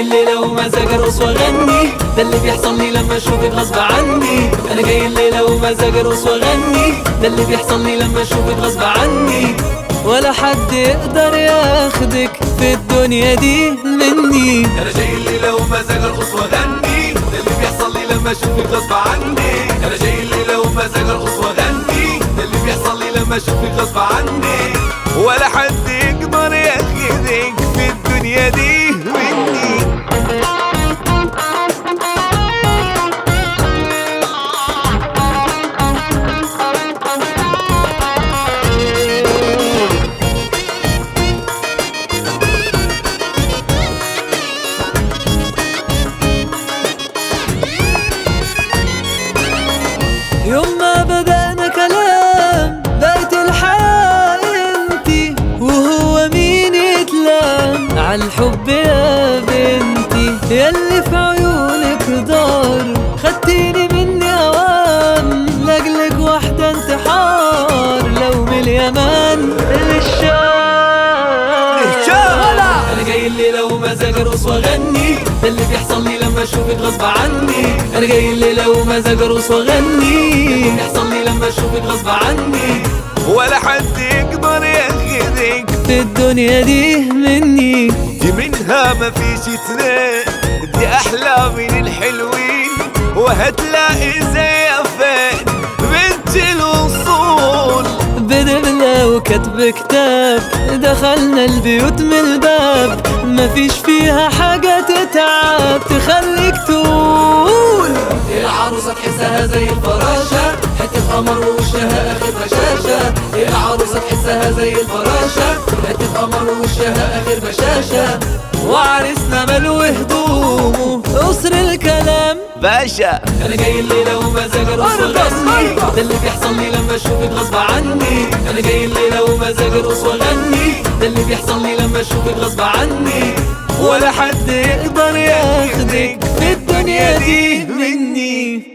الليلة ومزاج ارقص واغني ده اللي بيحصل لي لما اشوفك غصب عني انا جاي الليلة ومزاج ارقص واغني ده اللي بيحصل لي لما اشوفك غصب عني ولا حد يقدر ياخدك في الدنيا دي مني انا جاي الليله ومزاج ارقص واغني ده اللي بيحصل لي لما اشوفك غصب عني انا جاي الليله ومزاج ارقص واغني ده اللي بيحصل لي لما اشوفك غصب عني ولا حد يقدر ياخدك في الدنيا دي مني يوم ما بدأنا كلام بقت الحياة انتي وهو مين يتلام عالحب يا بنتي ياللي في عيونك دار خدتيني مني اوام لاجلك واحدة انتحار لو من اليمن للشام انا جاي الليله ومزاج ارقص واغني ده اللي بيحصل لي لما اشوفك غصب عني انا جاي الليله ومزاج ارقص واغني ده اللي بيحصل لي لما اشوفك غصب عني ولا حد يقدر ياخدك في الدنيا دي مني دي منها ما فيش اتنين دي احلى من الحلوين وهتلاقي زيها فين بنت الاصول بدبلة وكتب كتاب دخلنا البيوت من الباب مفيش فيها حاجة تتعب تخليك تقول العروسة تحسها زي الفراشة حتة قمر ووشها آخر بشاشة العروسة تحسها زي الفراشة حتة قمر ووشها آخر بشاشة وعرسنا ملو هدومه قصر الكلام باشا انا جاي الليله ومزاج ارقص واغني ده اللي بيحصل لي لما اشوفك غصب عني انا جاي الليله ومزاج ارقص واغني ده اللي بيحصل لي لما اشوفك غصب عني ولا حد يقدر ياخدك في الدنيا دي مني